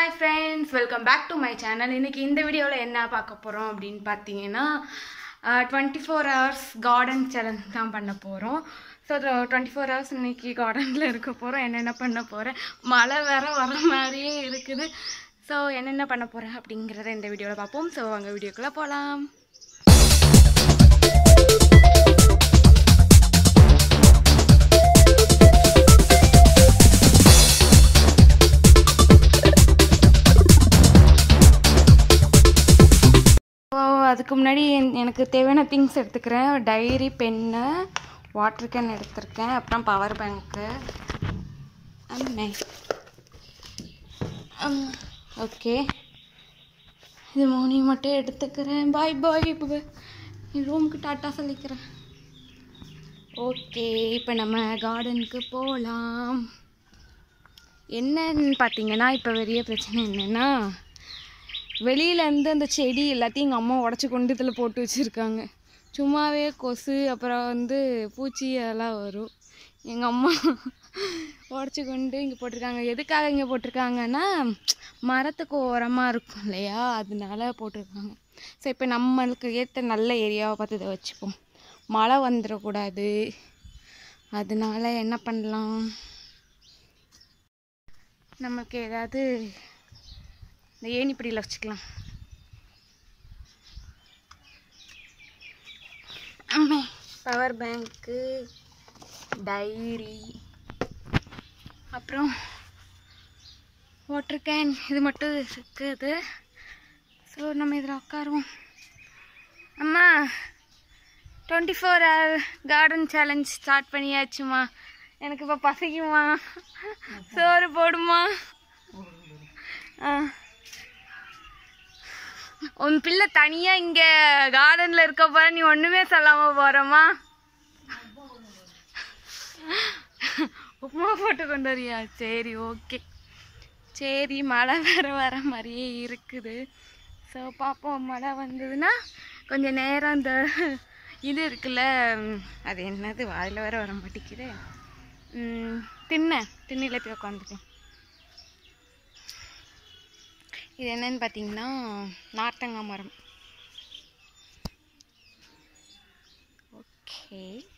Hi friends welcome back to my channel இன்னைக்கு இந்த வீடியோவில் என்ன பார்க்க போகிறோம் அப்படின்னு பார்த்தீங்கன்னா twenty four hours garden challenge தான் பண்ண போகிறோம் ஸோ டுவெண்ட்டி ஃபோர் ஹவர்ஸ் இன்னைக்கு கார்டனில் இருக்க போகிறோம் என்னென்ன பண்ண போகிறேன் மழை வேற வர மாதிரியே இருக்குது ஸோ என்னென்ன பண்ண போகிறேன் அப்படிங்கிறத இந்த வீடியோவில் பார்ப்போம் ஸோ அங்கே வீடியோக்குள்ளே போகலாம் ஸோ அதுக்கு முன்னாடி என்- எனக்கு தேவையான திங்ஸ் எடுத்துக்கிறேன் டைரி பென்னு வாட்டர் கேன் எடுத்திருக்கேன் அப்புறம் பவர் பேங்க்கு ஓகே இது மூணையும் மட்டும் எடுத்துக்கிறேன் பாய் பாய் ரூமுக்கு டாட்டா சொல்லிக்கிறேன் ஓகே இப்போ நம்ம கார்டனுக்கு போகலாம் என்னன்னு பார்த்தீங்கன்னா இப்போ பெரிய பிரச்சனை என்னென்னா வெளியிலேருந்து அந்த செடி எல்லாத்தையும் எங்கள் அம்மா உடச்சி கொண்டு இதில் போட்டு வச்சுருக்காங்க சும்மாவே கொசு அப்புறம் வந்து பூச்சி அதெல்லாம் வரும் எங்கள் அம்மா உடச்சி கொண்டு இங்கே போட்டிருக்காங்க எதுக்காக இங்கே போட்டிருக்காங்கன்னா மரத்துக்கு ஓரமாக இருக்கும் இல்லையா அதனால போட்டிருக்காங்க ஸோ இப்போ நம்மளுக்கு ஏற்ற நல்ல ஏரியாவை பார்த்து இதை வச்சுப்போம் மழை வந்துடக்கூடாது அதனால என்ன பண்ணலாம் நமக்கு ஏதாவது இந்த ஏணிப்படியில் வச்சுக்கலாம் பவர் பேங்க்கு டைரி அப்புறம் வாட்டர் கேன் இது மட்டும் இருக்குது ஸோ நம்ம இதில் உட்காருவோம் அம்மா twenty four hour garden challenge start பண்ணியாச்சுமா எனக்கு இப்போ பசிக்குமா சோறு போடுமா ஆ உன் பிள்ளை தனியா இங்க கார்டன்ல இருக்க போற நீ ஒண்ணுமே சொல்லாம போறமா உப்புமா போட்டு கொண்டு வரியா சரி ஓகே சரி மழை வேற வர மாதிரியே இருக்குது ஸோ பார்ப்போம் மழை வந்ததுன்னா கொஞ்சம் நேரம் இந்த இது இருக்குல்ல ம், அது என்னது வாயில் வேற வர மாட்டேங்குது ம், திண்ணை திண்ணையில் போய் உட்காந்துட்டேன் இது என்னன்னு பார்த்தீங்கன்னா நார்த்தங்காய் மரம் ஓகே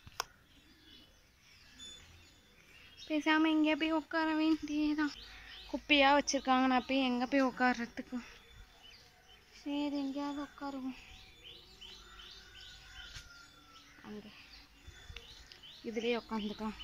பேசாமல் எங்கேயா போய் உட்கார வேண்டியதான் குப்பையாக வச்சுருக்காங்க நான் போய் எங்கே போய் உட்கார்றதுக்கு சரி எங்கேயாவது உட்காருவோம் அங்கே இதுலேயே உட்காந்துக்கலாம்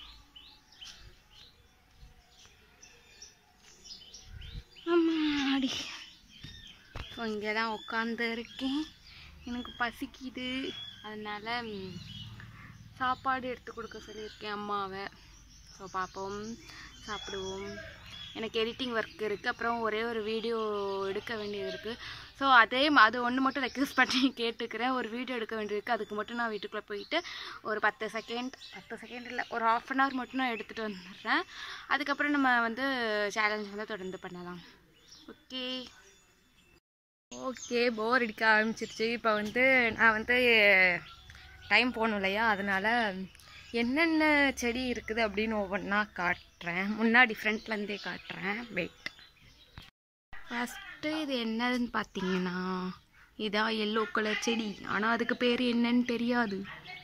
அம்மாடி ஸோ இங்கே தான் உட்காந்து இருக்கேன் எனக்கு பசிக்குது அதனால ம், சாப்பாடு எடுத்து கொடுக்க சொல்லியிருக்கேன் அம்மாவை ஸோ பார்ப்போம் சாப்பிடுவோம் எனக்கு எடிட்டிங் ஒர்க் இருக்குது அப்புறம் ஒரே ஒரு வீடியோ எடுக்க வேண்டியது இருக்குது ஸோ அதே ம- அது ஒன்று மட்டும் ரெக்வஸ்ட் பண்ணி கேட்டுக்கிறேன் ஒரு வீடியோ எடுக்க வேண்டியது இருக்குது அதுக்கு மட்டும் நான் வீட்டுக்குள்ளே போயிட்டு ஒரு பத்து செகண்ட் பத்து செகண்ட் இல்லை ஒரு ஆஃப் அன் ஹவர் மட்டும் நான் எடுத்துகிட்டு வந்துடுறேன் அதுக்கப்புறம் நம்ம வந்து சேலஞ்ச் வந்து தொடர்ந்து பண்ணலாம் ஓகே ஓகே போர் அடிக்க ஆரம்பிச்சிருச்சு இப்போ வந்து நான் வந்து டைம் போகணும் இல்லையா அதனால் என்னென்ன செடி இருக்குது அப்படின்னு ஒவ்வொன்றா காட்டுறேன் முன்னாடி ஃப்ரண்ட்லேருந்தே காட்டுறேன் வெயிட் ஃபஸ்ட்டு இது என்னதுன்னு பார்த்தீங்கன்னா இதான் எல்லோ கலர் செடி ஆனால் அதுக்கு பேர் என்னன்னு தெரியாது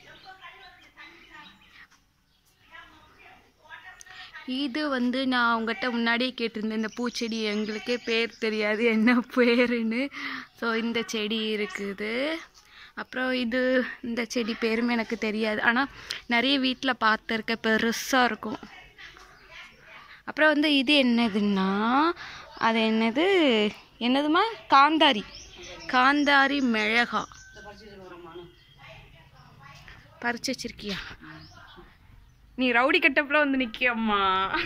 இது வந்து நான் உங்கள்கிட்ட முன்னாடியே கேட்டிருந்தேன் இந்த பூச்செடி எங்களுக்கே பேர் தெரியாது என்ன பேருன்னு ஸோ இந்த செடி இருக்குது அப்புறம் இது இந்த செடி பேரும் எனக்கு தெரியாது ஆனால் நிறைய வீட்டில் பார்த்துருக்க பெருசாக இருக்கும் அப்புறம் வந்து இது என்னதுன்னா அது என்னது என்னதுமா காந்தாரி காந்தாரி மிளகா பறிச்சு வச்சிருக்கியா நீ ரவுடி கட்டப்பில் வந்து நிற்கியம்மா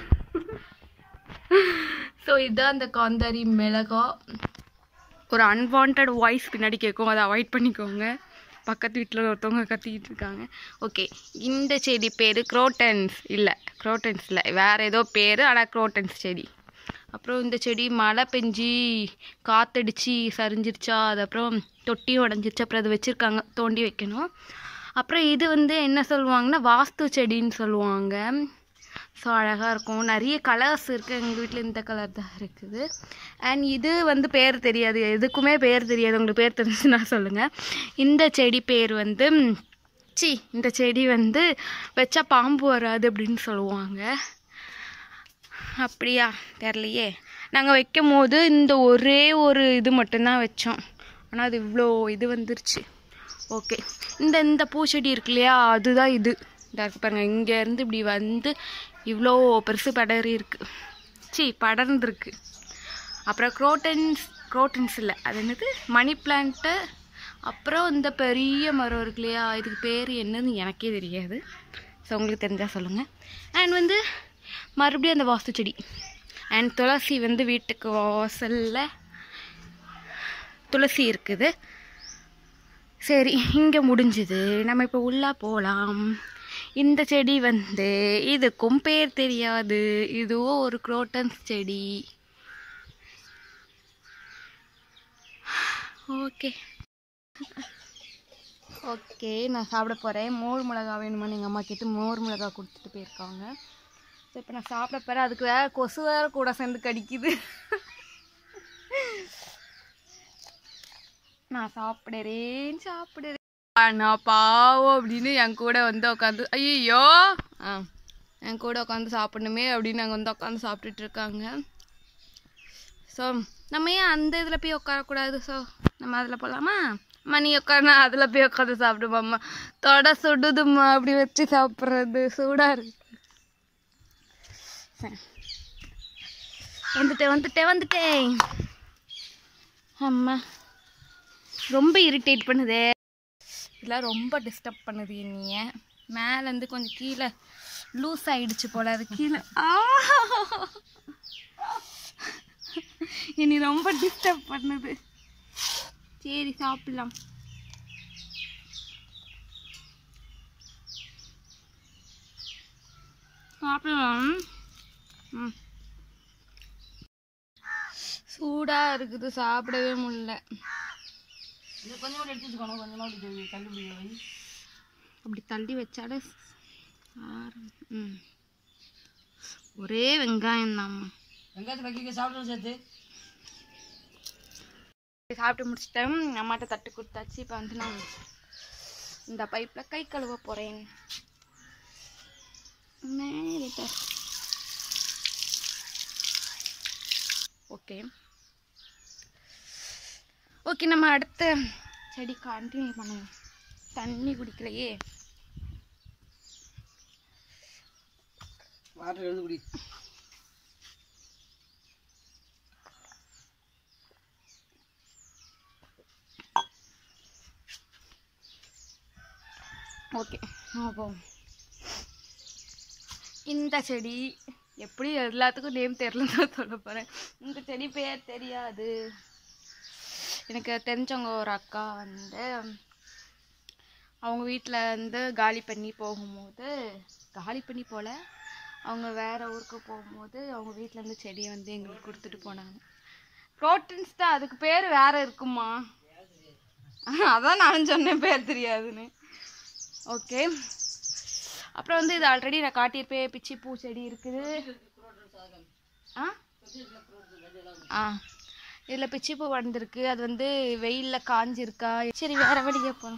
ஸோ இதுதான் அந்த காந்தாரி மிளகா ஒரு அன்வான்ட் வாய்ஸ் பின்னாடி கேட்கும் அதை அவாய்ட் பண்ணிக்கோங்க பக்கத்து வீட்டில் ஒருத்தவங்க கத்திக்கிட்டு இருக்காங்க ஓகே இந்த செடி பேர் குரோட்டன்ஸ் இல்லை குரோட்டன்ஸ் இல்லை வேறு ஏதோ பேர் ஆனால் குரோட்டன்ஸ் செடி அப்புறம் இந்த செடி மழை பெஞ்சி காத்தடிச்சு சரிஞ்சிருச்சா அது அப்புறம் தொட்டி உடஞ்சிருச்சு அப்புறம் அது வச்சுருக்காங்க தோண்டி வைக்கணும் அப்புறம் இது வந்து என்ன சொல்லுவாங்கன்னா வாஸ்து செடின்னு சொல்லுவாங்க ஸோ அழகாக இருக்கும் நிறைய கலர்ஸ் இருக்குது எங்கள் வீட்டில் இந்த கலர் தான் இருக்குது அண்ட் இது வந்து பேர் தெரியாது எதுக்குமே பேர் தெரியாது உங்களுக்கு பேர் தெரிஞ்சுன்னா சொல்லுங்கள் இந்த செடி பேர் வந்து சி இந்த செடி வந்து வச்சா பாம்பு வராது அப்படின்னு சொல்லுவாங்க அப்படியா தெரிலையே நாங்கள் வைக்கும் போது இந்த ஒரே ஒரு இது மட்டும்தான் வச்சோம் ஆனால் அது இவ்வளோ இது வந்துருச்சு ஓகே இந்த இந்த பூச்செடி இருக்கு இல்லையா அதுதான் இது இதா இருக்கு பாருங்க இங்கேருந்து இப்படி வந்து இவ்வளோ பெருசு படரி இருக்கு சி படர்ந்துருக்கு அப்புறம் குரோட்டன்ஸ் குரோட்டன்ஸ் இல்லை அது என்னது மணி பிளான்ட்டு அப்புறம் இந்த பெரிய மரம் இருக்கு இல்லையா இதுக்கு பேர் என்னன்னு எனக்கே தெரியாது ஸோ உங்களுக்கு தெரிஞ்சால் சொல்லுங்கள் அண்ட் வந்து மறுபடியும் அந்த வாஸ்து செடி அண்ட் துளசி வந்து வீட்டுக்கு வாசலில் துளசி இருக்குது சரி இங்கே முடிஞ்சுது நம்ம இப்போ உள்ளே போகலாம் இந்த செடி வந்து இதுக்கும் பேர் தெரியாது இதுவும் ஒரு குரோட்டன்ஸ் செடி ஓகே ஓகே நான் சாப்பிட போகிறேன் மோர் மிளகா வேணுமான்னு எங்கள் அம்மா கேட்டு மோர் மிளகா கொடுத்துட்டு போயிருக்காங்க ஸோ இப்போ நான் சாப்பிட போகிறேன் அதுக்கு வேற கொசு வேற கூட சேர்ந்து கடிக்குது நான் சாப்பிடுறேன் சாப்பிடுறேன் நான் பாவம் அப்படின்னு என் கூட வந்து உட்காந்து ஐயோ ஆ என் கூட உட்காந்து சாப்பிடணுமே அப்படின்னு அங்கே வந்து உட்காந்து சாப்பிட்டுட்டு இருக்காங்க ஸோ நம்ம ஏன் அந்த இதில் போய் உட்காரக்கூடாது ஸோ நம்ம அதில் போகலாமா அம்மா நீ உட்காருனா அதில் போய் உட்காந்து சாப்பிடுமாம்மா தொட சுடுதும்மா அப்படி வச்சு சாப்பிட்றது சூடாக இருக்கு சரி. வந்துட்டேன் வந்துட்டேன் வந்துட்டேன் அம்மா ரொம்ப இரிட்டேட் பண்ணுதே இதெல்லாம் ரொம்ப டிஸ்டர்ப் பண்ணுது என்னைய மேலேருந்து கொஞ்சம் கீழே லூஸ் ஆயிடுச்சு போல அது கீழே ஆ! என்னை ரொம்ப டிஸ்டர்ப் பண்ணுது சரி சாப்பிடலாம் சாப்பிடலாம் ம் சூடாக இருக்குது சாப்பிடவே முடியல அப்படி தள்ளி வச்சாலே ஆறு- ம் ஒரே வெங்காயம் தாம்மா சாப்பிட்டு முடிச்சிட்டேன் அம்மாட்ட தட்டு கொடுத்தாச்சு இப்போ வந்து நான் இந்த பைப்பில் கை கழுவ போகிறேன் ஓகே ஓகே நம்ம அடுத்த செடி கண்டினியூ பண்ணுவோம் தண்ணி குடிக்கலையே வாட்டர் எழுந்து குடி ஓகே அப்போ இந்த செடி எப்படி எல்லாத்துக்கும் நேம் தெரிலன்னு தான் சொல்ல போகிறேன் இந்த செடி பேர் தெரியாது எனக்கு தெரிஞ்சவங்க ஒரு அக்கா வந்து அவங்க வீட்டில் வந்து காலி பண்ணி போகும்போது காலி பண்ணி போகல அவங்க வேற ஊருக்கு போகும்போது அவங்க வீட்டில் இருந்து செடியை வந்து எங்களுக்கு கொடுத்துட்டு போனாங்க ப்ரோட்டீன்ஸ் தான் அதுக்கு பேர் வேற இருக்குமா அதான் நானும் சொன்னேன் பேர் தெரியாதுன்னு ஓகே அப்புறம் வந்து இது ஆல்ரெடி நான் காட்டியிருப்பேன் பிச்சி பூ செடி இருக்குது ஆ ஆ இதில் பிச்சி பூ வந்திருக்கு அது வந்து வெயிலில் காஞ்சிருக்கா சரி வேற வழியே போகலாம்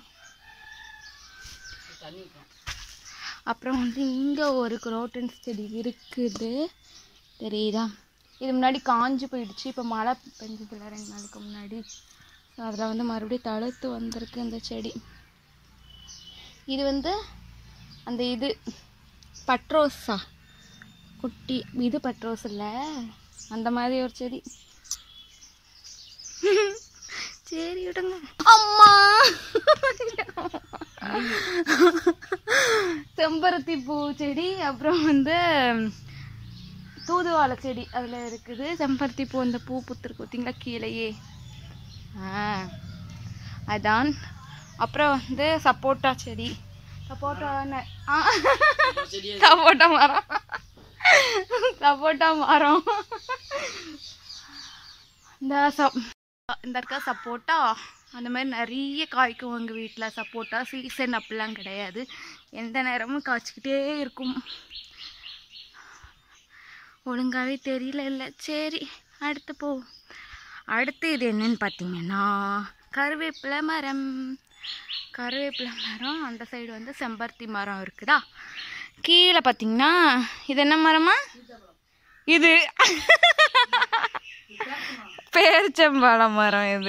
தண்ணி ஊத்தணும். அப்புறம் வந்து இங்கே ஒரு குரோட்டன்ஸ் செடி இருக்குது தெரியுதா இது முன்னாடி காஞ்சு போயிடுச்சு இப்போ மழை பெஞ்சதில்ல ரெண்டு நாளைக்கு முன்னாடி ஸோ அதில் வந்து மறுபடியும் தழுத்து வந்திருக்கு இந்த செடி இது வந்து அந்த இது பட்ரோஸா குட்டி இது பட்ரோஸ் இல்லை அந்த மாதிரி ஒரு செடி சரி விடுங்க அம்மா செம்பருத்தி பூ செடி அப்புறம் வந்து தூதுவாழை செடி அதில் இருக்குது செம்பருத்தி பூ அந்த பூ புத்துருக்கு பார்த்தீங்களா கீழேயே ஆ அதான் அப்புறம் வந்து சப்போட்டா செடி சப்போட்டா ந- ஆ சப்போட்டா மரம் சப்போட்டா மரம் இந்த சப் இந்த இருக்க சப்போட்டா அந்த மாதிரி நிறைய காய்க்கும் எங்கள் வீட்டில் சப்போட்டா சீசன் அப்படிலாம் கிடையாது எந்த நேரமும் காய்ச்சிக்கிட்டே இருக்கும் ஒழுங்காகவே தெரியல இல்லை சரி அடுத்து போ அடுத்து இது என்னன்னு பார்த்தீங்கன்னா கருவேப்பிலை மரம் கருவேப்பிலை மரம் அந்த சைடு வந்து செம்பருத்தி மரம் இருக்குதா கீழே பார்த்தீங்கன்னா இது என்ன மரமா இது பேரிச்சம்பழம் மரம் இது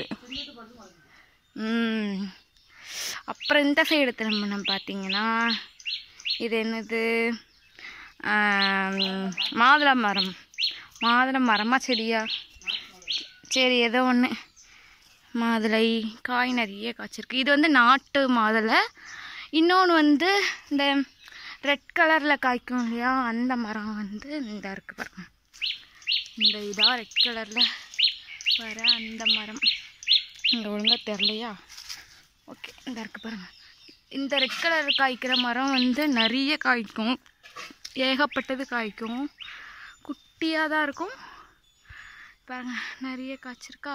ம் அப்புறம் இந்த சைடு திரும்பினோம் பார்த்தீங்கன்னா இது என்னது ஆம், மாதுளை மரம் மாதுளை மரமா செடியா சரி ஏதோ ஒன்று மாதுளை காய் நிறைய காய்ச்சிருக்கு இது வந்து நாட்டு மாதுளை இன்னொன்று வந்து இந்த ரெட் கலரில் காய்க்கும் இல்லையா அந்த மரம் வந்து இந்த இருக்கு பாருங்க இந்த இதா ரெட் கலரில் வர அந்த மரம் இங்கே ஒழுங்காக தெரிலையா ஓகே இந்த இருக்கு பாருங்க இந்த ரெட் கலர் காய்க்கிற மரம் வந்து நிறைய காய்க்கும் ஏகப்பட்டது காய்க்கும் குட்டியாக தான் இருக்கும் பாருங்க நிறைய காய்ச்சிருக்கா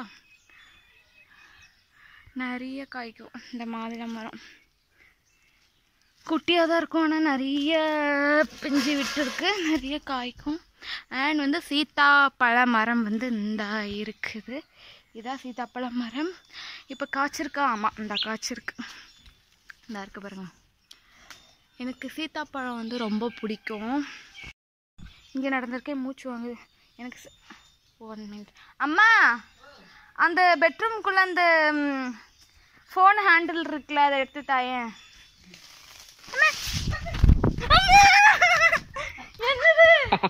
நிறைய காய்க்கும் இந்த மாதுளை மரம் குட்டியாக தான் இருக்கும் ஆனால் நிறைய பிஞ்சு விட்டுருக்கு நிறைய காய்க்கும் அண்ட் வந்து சீத்தாப்பழ மரம் வந்து இந்த இருக்குது இதான் சீத்தாப்பழ மரம் இப்போ காய்ச்சிருக்கா ஆமாம் இந்த காய்ச்சிருக்கு இந்த இருக்கு பாருங்க எனக்கு சீத்தாப்பழம் வந்து ரொம்ப பிடிக்கும் இங்கே நடந்திருக்கேன் மூச்சு வாங்குது எனக்கு ஒன் மினிட் அம்மா அந்த பெட்ரூம்குள்ளே அந்த ஃபோன் ஹேண்டில் இருக்குல்ல அதை எடுத்து தாயேன் அம்மா! அம்மா! என்னது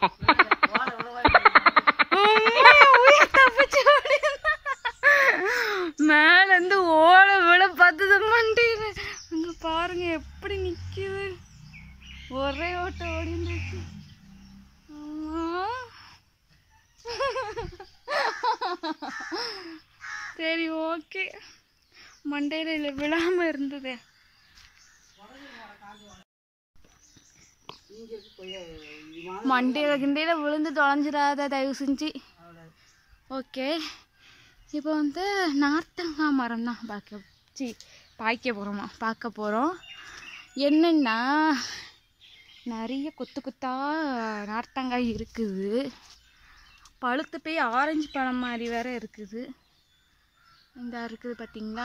அம்மா, உயிர் தப்பிச்சு ஓடினா. மேல இருந்து ஓட விட பத்துது மண்டியில் அங்க பாருங்க எப்படி நிக்குது ஒரே ஓட்ட ஓடிந்துச்சு அம்மா. சரி ஓகே மண்டையில இல்லை விழாம இருந்தது மண்டையில கிண்டையில விழுந்து தொலைஞ்சிடாத தயவு செஞ்சு ஓகே இப்போ வந்து நார்த்தங்காய் மரம் தான் பார்க்க சி பாய்க்க போகிறோமா பார்க்க போகிறோம் என்னென்னா நிறைய கொத்து கொத்தா நார்த்தங்காய் இருக்குது பழுத்து போய் ஆரஞ்சு பழம் மாதிரி வேற இருக்குது இந்த இருக்குது பார்த்தீங்களா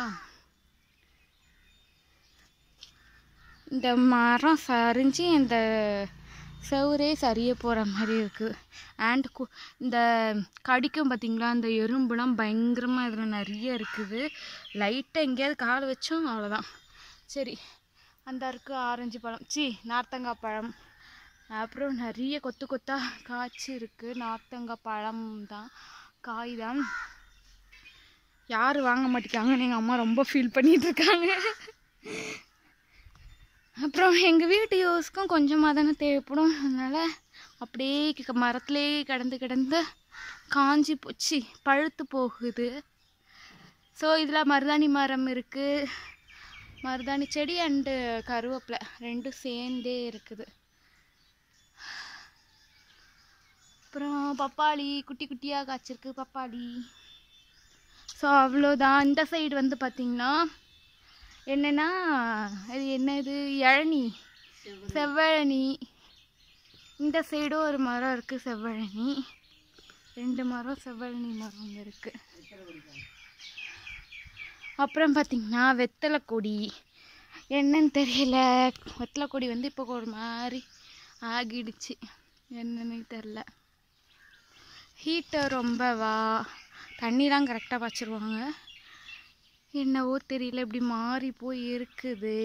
இந்த மரம் சரிஞ்சு இந்த செவரே சரிய போகிற மாதிரி இருக்குது அண்ட் கு இந்த கடிக்கும் பார்த்தீங்களா இந்த எறும்புலாம் பயங்கரமாக இதில் நிறைய இருக்குது லைட்டாக எங்கேயாவது கால் வச்சோம் அவ்வளோதான் சரி அந்த இருக்கு ஆரஞ்சு பழம் சி நார்த்தங்காய் பழம் அப்புறம் நிறைய கொத்து கொத்தா காய்ச்சி இருக்குது நார்த்தங்காய் பழம் தான் காய் தான் யார் வாங்க மாட்டேங்காங்கன்னு எங்கள் அம்மா ரொம்ப ஃபீல் பண்ணிட்டு இருக்காங்க அப்புறம் எங்கள் வீட்டு யூஸ்க்கும் கொஞ்சமாக தானே தேவைப்படும் அதனால் அப்படியே க- மரத்திலே கிடந்து கிடந்து காஞ்சி போச்சு பழுத்து போகுது ஸோ இதில் மருதாணி மரம் இருக்குது மருதாணி செடி அண்டு கருவேப்பிலை ரெண்டும் சேர்ந்தே இருக்குது அப்புறம் பப்பாளி குட்டி குட்டியாக காய்ச்சிருக்கு பப்பாளி ஸோ அவ்வளோதான் இந்த சைடு வந்து பார்த்திங்கன்னா என்னென்னா அது என்னது இளநி செவ்வழனி இந்த சைடும் ஒரு மரம் இருக்குது செவ்வழனி ரெண்டு மரம் செவ்வழனி மரம் இருக்குது அப்புறம் பார்த்திங்கன்னா வெத்தலை கொடி என்னன்னு தெரியல வெத்தலை கொடி வந்து இப்போ ஒரு மாதிரி ஆகிடுச்சு என்னன்னு தெரில ஹீட்டர் ரொம்பவா தண்ணிலாம் கரெக்டாக வச்சுருவாங்க என்னவோ தெரியல இப்படி மாறி போய் இருக்குது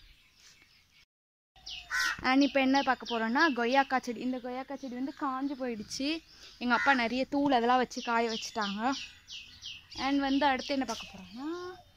அண்ட் இப்போ என்ன பார்க்க போகிறோன்னா கொய்யாக்காய் செடி இந்த கொய்யாக்காய் செடி வந்து காஞ்சு போயிடுச்சு எங்கள் அப்பா நிறைய தூள் அதெல்லாம் வச்சு காய வச்சுட்டாங்க அண்ட் வந்து அடுத்து என்ன பார்க்க போகிறோன்னா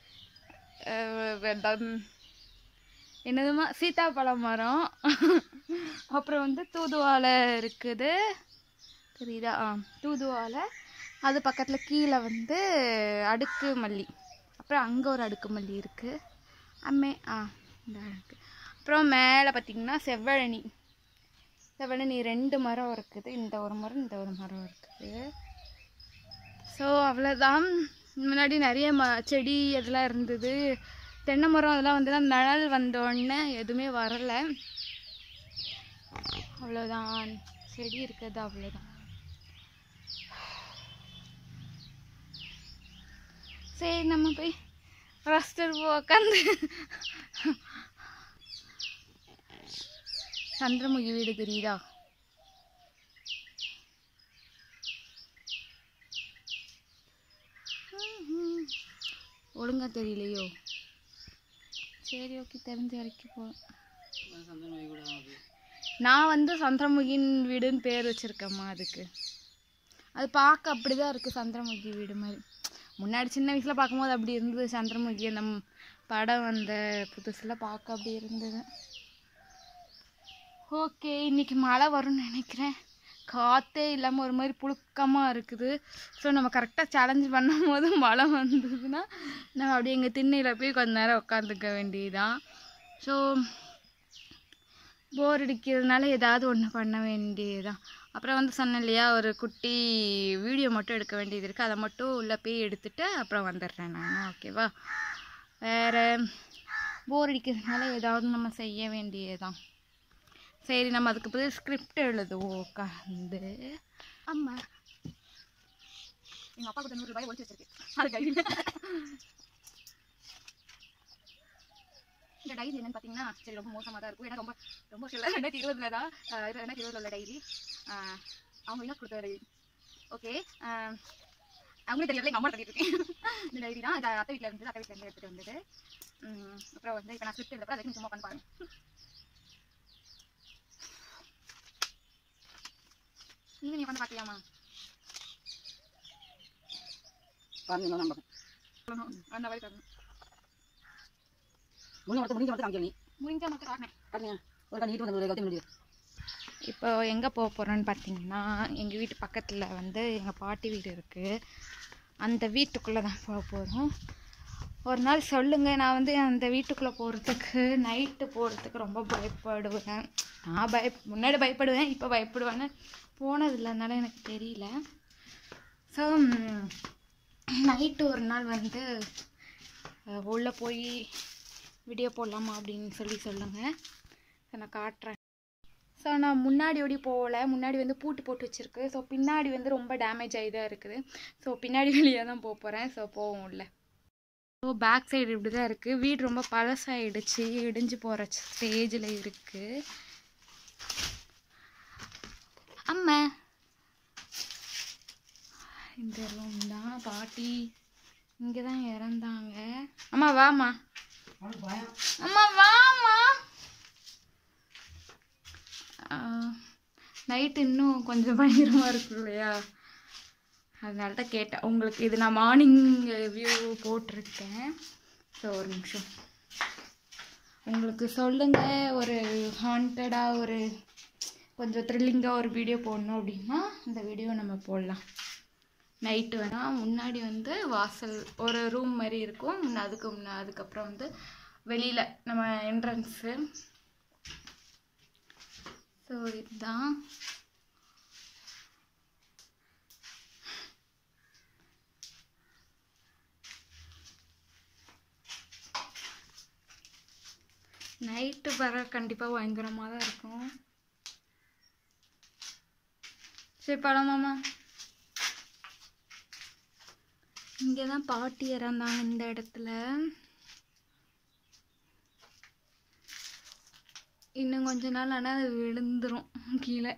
என்னதுமா சீத்தாப்பழம் மரம் அப்புறம் வந்து தூதுவாழை இருக்குது தெரியுதா ஆ தூதுவாழை அது பக்கத்தில் கீழே வந்து அடுக்கு மல்லி அப்புறம் அங்கே ஒரு அடுக்கு மல்லி இருக்குது அம்மே ஆ இந்த இருக்கு அப்புறம் மேலே பார்த்திங்கன்னா செவ்வழனி செவ்வழனி ரெண்டு மரம் இருக்குது இந்த ஒரு மரம் இந்த ஒரு மரம் இருக்குது ஸோ அவ்வளோதான் முன்னாடி நிறைய ம செடி அதெல்லாம் இருந்தது தென்னை மரம் அதெல்லாம் வந்து தான் நிழல் வந்தோடனே எதுவுமே வரலை அவ்வளோதான் செடி இருக்கிறது அவ்வளோதான் சரி நம்ம போய் ரெஸ்ட் எடுப்போம் உட்காந்து சந்திரமுகி வீடு தெரியுதா ம்ஹும். ஒழுங்கா தெரியலையோ சரி ஓகே தெரிஞ்ச வரைக்கும் போ நான் வந்து சந்திரமுகின் வீடுன்னு பேர் வச்சிருக்கேம்மா அதுக்கு அது பார்க்க அப்படிதான் இருக்கு சந்திரமுகி வீடு மாதிரி முன்னாடி சின்ன வயசுல பார்க்கும்போது அப்படி இருந்தது சந்திரமுகி அந்த ம் படம் வந்த புதுசுல பார்க்க அப்படி இருந்தது ஓகே இன்னைக்கு மழை வரும்னு நினைக்கிறேன் காற்றே இல்லாமல் ஒரு மாதிரி புழுக்கமாக இருக்குது ஸோ நம்ம கரெக்டாக சேலஞ்ச் பண்ணும் போது மழை வந்ததுன்னா நம்ம அப்படியே எங்கள் திண்ணையில் போய் கொஞ்ச நேரம் உட்காந்துக்க வேண்டியதுதான் ஸோ போர் அடிக்கிறதுனால ஏதாவது ஒன்று பண்ண வேண்டியதுதான் அப்புறம் வந்து சொன்னேன் இல்லையா ஒரு குட்டி வீடியோ மட்டும் எடுக்க வேண்டியது இருக்குது அதை மட்டும் உள்ளே போய் எடுத்துட்டு அப்புறம் வந்துடுறேன் நான் ஓகேவா வேறு போர் அடிக்கிறதுனால ஏதாவது நம்ம செய்ய வேண்டியதுதான் சரி நம்ம அதுக்கு பதில் ஸ்கிரிப்ட் எழுதுவோம் உட்காந்து அம்மா எங்கள் அப்பா கிட்ட நூறு ரூபாய் ஒழிச்சு வச்சிருக்கு அது டைரி இந்த டைரி என்னன்னு பார்த்தீங்கன்னா சரி ரொம்ப மோசமாக தான் இருக்கும் ஏன்னா ரொம்ப ரொம்ப வருஷம் இல்லை ரெண்டாயிரத்தி இருபதுல தான் ஆஹ் இரு- ரெண்டாயிரத்தி இருபதுல உள்ள டைரி அவங்க என்ன கொடுத்த டைரி ஓகே அவங்களே தெரியல எங்கள் அம்மா தட்டிருக்கேன் இந்த டைரி தான் இது அத்தை வீட்டில் இருந்தது அத்தை வீட்டில் இருந்து எடுத்துகிட்டு வந்தது உம், அப்புறம் வந்து இப்போ நான் ஸ்கிரிப்ட் எழுதப்போ அதுக்கு சும்மா உட்காந்து பாருங்க நீங்க நீ உட்காந்து பார்க்கலாமா பாருங்க நம்ம அந்த மாதிரி தரணும் முடிஞ்ச மட்டும் முடிஞ்ச மட்டும் காமிக்க நீ முடிஞ்சா மட்டும் காட்டினேன் பாருங்க ஒரு நீட்டு வந்து ஒரு கத்தி முடியுது இப்போ எங்கே போக போகிறோன்னு பார்த்தீங்கன்னா எங்கள் வீட்டு பக்கத்தில் வந்து எங்கள் பாட்டி வீடு இருக்குது அந்த வீட்டுக்குள்ளே தான் போக போகிறோம் ஒரு நாள் சொல்லுங்கள் நான் வந்து அந்த வீட்டுக்குள்ளே போகிறதுக்கு நைட்டு போகிறதுக்கு ரொம்ப பயப்படுவேன் நான் பய முன்னாடி பயப்படுவேன் இப்போ பயப்படுவேன்னு போனதில்லை அதனால எனக்கு தெரியல ஸோ நைட்டு ஒரு நாள் வந்து அஹ், உள்ளே போய் வீடியோ போடலாமா அப்படின்னு சொல்லி சொல்லுங்கள் நான் காட்டுறேன் ஸோ நான் முன்னாடி ஓடி போகல முன்னாடி வந்து பூட்டு போட்டு வச்சுருக்கு ஸோ பின்னாடி வந்து ரொம்ப டேமேஜ் ஆகி தான் இருக்குது ஸோ பின்னாடி வழியாக தான் போக போகிறேன் ஸோ போவோம் உள்ள ஸோ பேக் சைடு இப்படி தான் இருக்குது வீடு ரொம்ப பழசாயிடுச்சு இடிஞ்சு போகிற ஸ்டேஜில் இருக்குது அம்மா இந்த ரூம் தான் பாட்டி இங்கே தான் இறந்தாங்க அம்மா வாம்மா அம்மா வாம்மா நைட்டு இன்னும் கொஞ்சம் பயங்கரமாக இருக்கும் இல்லையா அதனால தான் கேட்டேன் உங்களுக்கு இது நான் மார்னிங் வியூ போட்டிருக்கேன் ஸோ ஒரு நிமிஷம் உங்களுக்கு சொல்லுங்கள் ஒரு ஹாண்டடாக ஒரு கொஞ்சம் த்ரில்லிங்காக ஒரு வீடியோ போடணும் அப்படின்னா இந்த வீடியோ நம்ம போடலாம் நைட்டு வேணால் முன்னாடி வந்து வாசல் ஒரு ரூம் மாதிரி இருக்கும் முன்ன அதுக்கு முன்ன அதுக்கப்புறம் வந்து வெளியில் நம்ம என்ட்ரன்ஸு ஸோ இதுதான் நைட்டு வர கண்டிப்பாக பயங்கரமாக தான் இருக்கும் சரி பழமாமா இங்கே தான் பாட்டி இறந்தாங்க இந்த இடத்துல இன்னும் கொஞ்ச நாள் ஆனால் அது விழுந்துரும் கீழே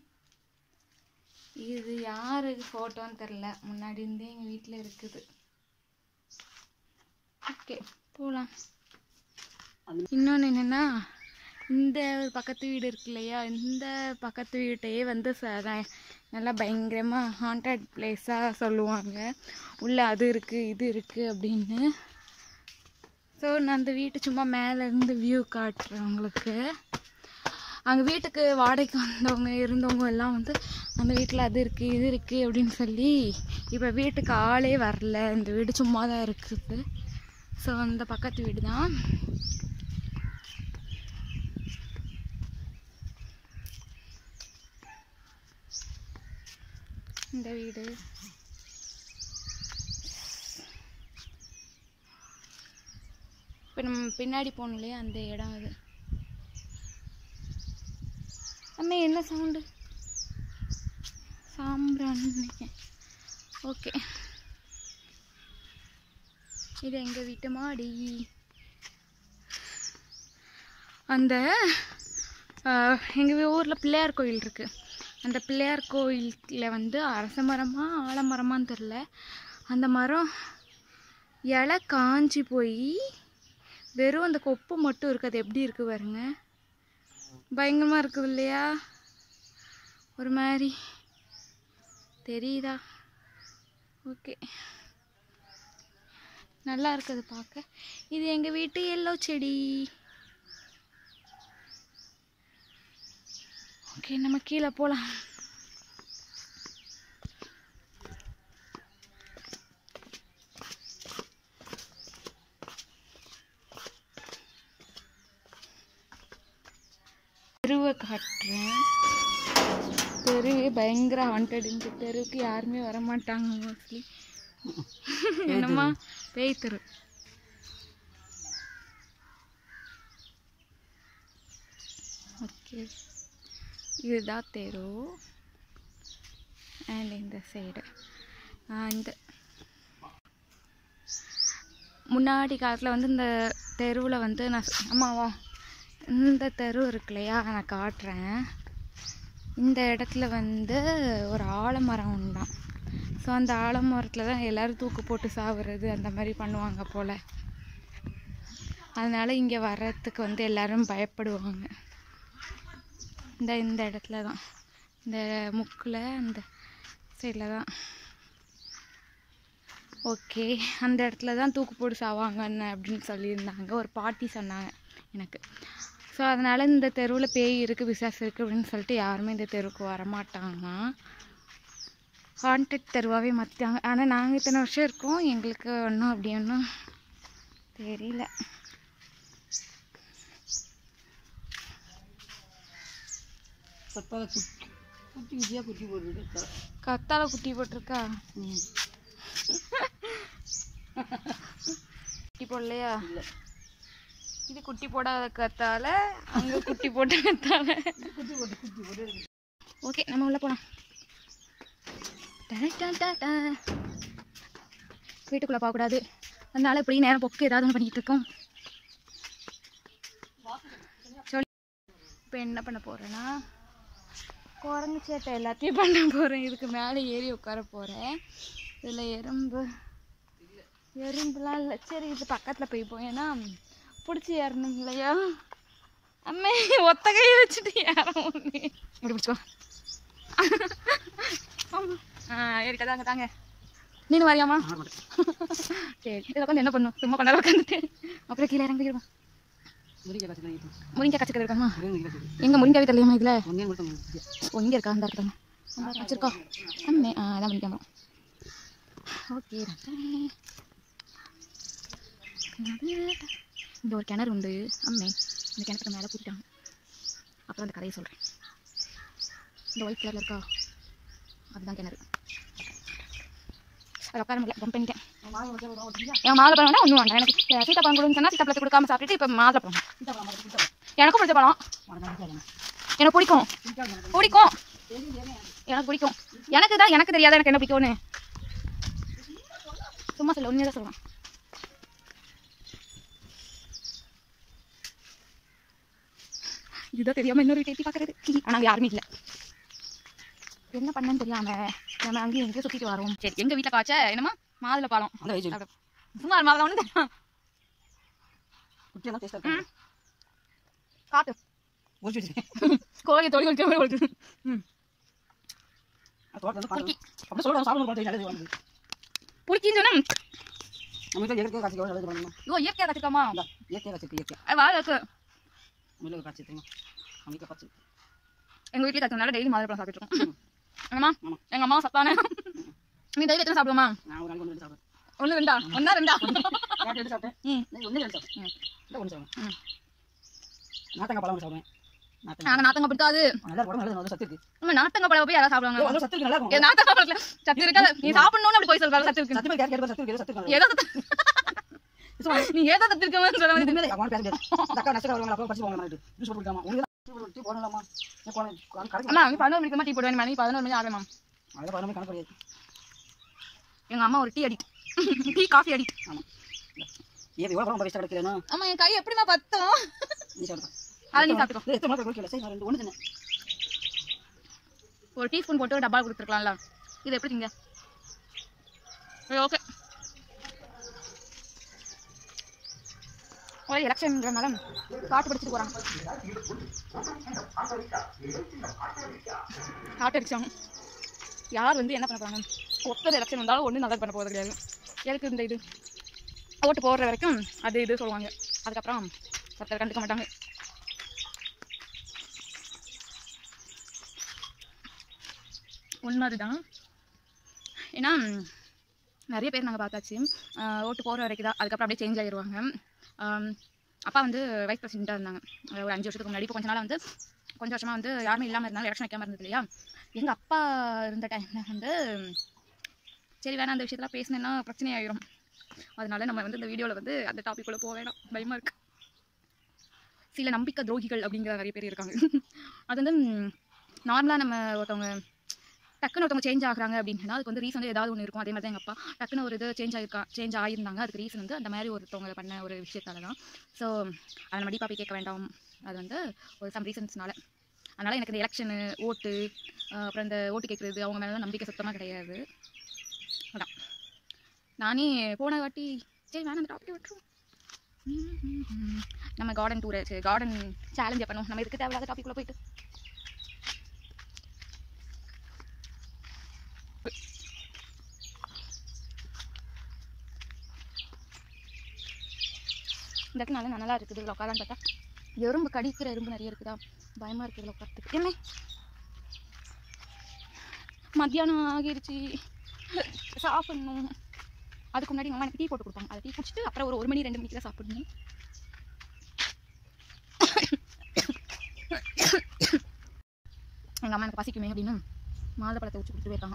இது யாருக்கு ஃபோட்டோன்னு தெரில முன்னாடி இருந்தே எங்கள் வீட்டில் இருக்குது ஓகே போகலாம் இன்னொன்று என்னென்னா இந்த பக்கத்து வீடு இருக்கு இல்லையா இந்த பக்கத்து வீட்டையே வந்து ச- ர- நல்லா பயங்கரமாக ஹாண்டட் பிளேஸாக சொல்லுவாங்க உள்ளே அது இருக்குது இது இருக்குது அப்படின்னு ஸோ நான் அந்த வீட்டு சும்மா மேலே இருந்து வியூ காட்டுறேன் உங்களுக்கு அங்கே வீட்டுக்கு வாடகைக்கு வந்தவங்க இருந்தவங்க எல்லாம் வந்து அந்த வீட்டில் அது இருக்குது இது இருக்குது அப்படின்னு சொல்லி இப்போ வீட்டுக்கு ஆளே வரல இந்த வீடு சும்மா தான் இருக்குது ஸோ அந்த பக்கத்து வீடு தான் இந்த வீடு இப்போ நம்ம பின்னாடி போகணும் இல்லையா அந்த இடம் அது அம்மே என்ன சவுண்டு சாம்பிரான்னு நினைக்கிறேன் ஓகே இது எங்கள் வீட்டு மாடி அந்த எங்கள் ஊரில் பிள்ளையார் கோயில் இருக்குது அந்த பிள்ளையார் கோயிலில் வந்து அரச மரமா ஆலமரமான்னு தெரில அந்த மரம் இலை காஞ்சி போய் வெறும் அந்த கொப்பு மட்டும் இருக்குது அது எப்படி இருக்குது பாருங்க பயங்கரமாக இருக்குது இல்லையா ஒரு மாதிரி தெரியுதா ஓகே நல்லா இருக்குது பார்க்க இது எங்கள் வீட்டு எல்லோ செடி ஓகே நம்ம கீழே போகலாம் தெருவை காட்டுறேன் தெருவே பயங்கர ஹாண்டட் இந்த தெருவுக்கு யாருமே வர மாட்டாங்க மோஸ்ட்லி என்னம்மா பேய் தெரு ஓகே இதுதான் தெரு அண்ட் இந்த சைடு இந்த முன்னாடி காலத்தில் வந்து இந்த தெருவில் வந்து நான் சொ- அம்மாவா இந்த தெரு இருக்கு இல்லையா நான் காட்டுறேன் இந்த இடத்துல வந்து ஒரு ஆலமரம் உண்டாம் ஸோ அந்த ஆலமரத்தில் தான் எல்லோரும் தூக்கு போட்டு சாவுறது அந்த மாதிரி பண்ணுவாங்க போல் அதனால் இங்கே வர்றதுக்கு வந்து எல்லாரும் பயப்படுவாங்க இந்த இந்த இடத்துல தான் இந்த முக்கில் அந்த சைடில் தான் ஓகே அந்த இடத்துல தான் தூக்கு போட்டு சாவாங்கன்னு அப்படின்னு சொல்லியிருந்தாங்க ஒரு பாட்டி சொன்னாங்க எனக்கு ஸோ அதனால் இந்த தெருவில் பேய் இருக்குது விசாசு இருக்குது அப்படின்னு சொல்லிட்டு யாருமே இந்த தெருவுக்கு வரமாட்டாங்க ஹாண்டட் தெருவாகவே மாற்றிட்டாங்க ஆனால் நாங்கள் இத்தனை வருஷம் இருக்கோம் எங்களுக்கு ஒன்றும் அப்படி ஒன்றும் தெரியல கத்தால குட்டி குட்டி குட்டியாக குட்டி போட்டுட்டு கத்தால குட்டி போட்டிருக்கா ம் குட்டி போடலையா இல்லை இது குட்டி போடாத கத்தால அங்கே குட்டி போட்ட கத்தால குட்டி போட்டு குட்டி போட்டு இருக்கு. ஓகே நம்ம உள்ள போலாம் வீட்டுக்குள்ள போகக்கூடாது அதனால இப்படி நேரம் பொக்கு ஏதாவது ஒன்று பண்ணிட்டு இருக்கோம் சொல்லி இப்போ என்ன பண்ண போறேன்னா குரங்கு சேட்டை எல்லாத்தையும் பண்ண போறேன் இதுக்கு மேலே ஏறி உட்கார போறேன் இதில் எறும்பு எறும்புலாம் இல்லை சரி இது பக்கத்தில் போய் போயேன்னா பிடிச்சி ஏறணும் இல்லையா அம்மே ஒத்த கை வச்சுட்டு ஏறவும் இப்படி பிடிச்சிக்கோ ஆமா. ஆ ஏறிக்கா தாங்க தாங்க நீனு வரியாமா ஆட மாட்டேன் சரி இதில் உட்காந்து என்ன பண்ணும் சும்மா கொண்டாட உட்காந்துட்டு அப்புறம் கீழே இறங்கிடுவோம் முருங்கை காய்ச்சி தான் இருக்கும் முருங்கை கச்சக்கரை இருக்காமா முருங்கை காய்ச்சி எங்கே முருங்காவே தெரியுமா இதில் ஒன்றே கொடுத்தோம் ஓ இங்கே இருக்கா அந்த இருக்காங்க அந்த வச்சிருக்கா அம்மே ஆ அதான் முருங்கை மரம் ஓகே இந்த ஒரு கிணறு உண்டு அம்மே இந்த கிணத்துக்கு மேலே கூட்டிட்டாங்க அப்புறம் அந்த கதையை சொல்கிறேன் இந்த ஒயிட் கலரில் இருக்கா அதுதான் கிணறு அது உட்கார முடியல ஜம்ப் பண்ணிட்டேன் என் மாதுளை பழம் வேணா ஒன்றும் வேண்டாம் எனக்கு சீத்தா பழம் கொடுன்னு சொன்னால் சீத்தாப்பழத்தை கொடுக்காம சாப்பிட்டுட்டு இப்போ மாதுளை பழம் எனக்கும் பிடிச்ச பழம் எனக்கு பிடிக்கும் பிடிக்கும் எனக்கு பிடிக்கும் எனக்கு தான் எனக்கு தெரியாத எனக்கு என்ன பிடிக்கும்னு சும்மா சொல்ல உண்மையாக தான் சொல்லலாம் இதுதான் தெரியாம இன்னொரு வீட்டை எட்டி பார்க்கறது ஆனால் யாருமே இல்லை என்ன பண்ணேன்னு தெரியாம நம்ம அங்கேயும் எங்கேயும் சுற்றிட்டு வரோம் சரி எங்கள் வீட்டில் காய்ச்ச என்னமா மாதுளை பழம் அந்த வயசு சாப்பிடு. சும்மா ஒரு மாதுளை ஒன்று குட்டியாக தான் டேஸ்ட்டாக இருக்கும் காட்டு ஒழிச்சு வச்சுருக்கேன் கோழியை தொழில் வச்சு கொடுத்து ம் தோட்டம் வந்து குறுக்கி. பார்த்து அப்படி சொல்லுவாங்க சாப்பிட பார்த்து நல்லது வந்து புளிக்கின்னு சொன்னா நம்ம வீட்டில் இயற்கையாக காய்ச்சி எவ்வளோ பண்ணணும் ஐயோ இயற்கையாக கற்றுக்காமா இந்த இயற்கையாக காய்ச்சி இயற்கை வாழை இருக்கு மிளகு காய்ச்சி தெரியுமா நம்ம வீட்டில் காய்ச்சி எங்கள் வீட்டில் கற்றுனால டெய்லி மாதுளை பழம் சாப்பிட்டு இருக்கோம் என்னம்மா ஆமா. எங்கள் அம்மா சத்தானே நீ டெய்லி எத்தனை சாப்பிடுமா நான் ஒரு நாளைக்கு ஒன்று சாப்பிடுவேன் ஒன்று ரெண்டா ஒன்றா ரெண்டா நேற்று எடுத்து சாப்பிட்டேன் ம் இன்னைக்கு ஒன்று ரெண்டு சாப்பிட்டேன் இல்லை ஒன்று சாப்பிடுவேன் ம். நாத்தங்காய் பழம் ஒன்று சாப்பிடுவேன் நாத்தங்காய் நாங்கள் நாத்தங்க பிடிக்காது நல்லா உடம்பு நல்லது நல்லா சத்து இருக்கு நம்ம நாத்தங்க பழம் போய் யாராவது சாப்பிடுவாங்க நல்லா சத்து இருக்கு நல்லா ஏ, இருக்கும் நாத்தங்க பழத்துல சத்து இருக்காது நீ சாப்பிடணும்னு அப்படி போய் சொல்றாரு சத்து இருக்கு சத்து போய் கேட்க சத்து இருக்கு சத்து இருக்கு ஏதோ சத்து நீ ஏதோ சத்து இருக்கவன்னு சொல்ல வந்து இதுமாதிரி அவன் பேச முடியாது இந்த அக்கா நஷ்டம் வருவாங்க அப்போ படிச்சு போவாங்க நைட்டு ஜூஸ் போட்டு குடிக்காம உங்களுக்கு டீ போட்டு டீ போடலாமா ஏன் போன கடைக்கு அம்மா நீ பதினோரு மணிக்கு டீ போடுவேன் மணி பதினோரு மணி ஆகவே மேம் அதெல்லாம் பதினொன்று கணக்கு கிடையாது எங்கள் அம்மா ஒரு tea addict tea coffee addict ஆமாம் ஏன் எவ்வளோ ரொம்ப வேஸ்ட்டாக கிடக்கிறேன்னா ஆமா என் கை எப்படிமா பத்தோம் நீ சாப்பிடுப்பா அதை நீ சாப்பிட்டுக்கோ எத்தனை மாதம் கொடுக்கல சரி நான் ரெண்டு ஒன்று தின்னேன் ஒரு டீஸ்பூன் போட்டு ஒரு டப்பா கொடுத்துருக்கலாம்ல இது எப்படி திங்க ஓகே ஒரு எலெக்ஷன்றனால காட்டு பிடிச்சிட்டு போகிறாங்க காட்டு அடிச்சாங்க யார் வந்து என்ன பண்ண போகிறாங்க ஒத்தர் எலெக்ஷன் வந்தாலும் ஒன்றும் நல்லது பண்ண போகிறது கிடையாது எதுக்கு இந்த இது ஓட்டு போடுற வரைக்கும் அது இது சொல்லுவாங்க அதுக்கப்புறம் ஒருத்தர் கண்டுக்க மாட்டாங்க உண்மை அதுதான் ஏன்னா ம், நிறைய பேர் நாங்கள் பார்த்தாச்சு ஆஹ் ஓட்டு போகிற வரைக்கும் தான் அதுக்கப்புறம் அப்படியே சேஞ்ச் ஆகிடுவாங்க ஆம், அப்பா வந்து வைஸ் பிரசிடெண்ட்டாக இருந்தாங்க அஹ் ஒரு அஞ்சு வருஷத்துக்கு முன்னாடி இப்போ கொஞ்ச நாள் வந்து கொஞ்சம் வருஷமாக வந்து யாருமே இல்லாமல் இருந்தாலும் எலெக்ஷன் வைக்காமல் இருந்தது இல்லையா எங்கள் அப்பா இருந்த டைமில் வந்து சரி வேணாம் அந்த விஷயத்தில் பேசினேன்னா பிரச்சனை ஆயிரும் அதனால நம்ம வந்து இந்த வீடியோவில் வந்து அந்த டாபிக் குள்ள போக வேணாம் பயமாக இருக்கு சில நம்பிக்கை துரோகிகள் அப்படிங்கிற நிறைய பேர் இருக்காங்க அது வந்து நார்மலாக நம்ம ஒருத்தவங்க டக்குன்னு ஒருத்தவங்க சேஞ்ச் ஆகுறாங்க அப்படின்னா அதுக்கு வந்து ரீசன் வந்து ஏதாவது ஒன்று இருக்கும் அதே மாதிரி தான் எங்கள் அப்பா டக்குன்னு ஒரு இது சேஞ்ச் ஆகிருக்கா சேஞ்ச் ஆகியிருந்தாங்க அதுக்கு ரீசன் வந்து அந்த மாதிரி ஒருத்தவங்க பண்ண ஒரு விஷயத்தால தான் ஸோ அதை நம்ம டீப்பாக போய் கேட்க வேண்டாம் அது வந்து ஒரு சம் ரீசன்ஸ்னால அதனால் எனக்கு இந்த எலெக்ஷனு ஓட்டு ஆஹ் அப்புறம் இந்த ஓட்டு கேட்குறது அவங்க மேலே நம்பிக்கை சுத்தமாக கிடையாது அதான் நானே போன வாட்டி சரி வேணாம் அந்த டாபிக் விட்டுருவோம் ம், ம், ம். நம்ம கார்டன் டூர் சரி கார்டன் சேலஞ்ச் பண்ணுவோம் நம்ம இதுக்கு தேவையில்லாத டாபிக்குள்ளே போயிட்டு இந்த இடத்துல நல்லா நல்லா இருக்குது இதில் உட்காரான்னு பார்த்தா எறும்பு கடிக்கிற எறும்பு நிறைய இருக்குதா பயமாக இருக்குது இதில் உட்காரத்துக்கு என்ன மத்தியானம் ஆகிருச்சு சாப்பிடணும் அதுக்கு முன்னாடி எங்கள் அம்மா எனக்கு டீ போட்டு கொடுப்பாங்க அதை டீ குடிச்சிட்டு அப்புறம் ஒரு ஒரு மணி ரெண்டு மணிக்கு தான் சாப்பிடணும் எங்கள் அம்மா எனக்கு பசிக்குமே அப்படின்னு மாதுளை பழத்தை ஊற்றி கொடுத்து போயிருக்காங்க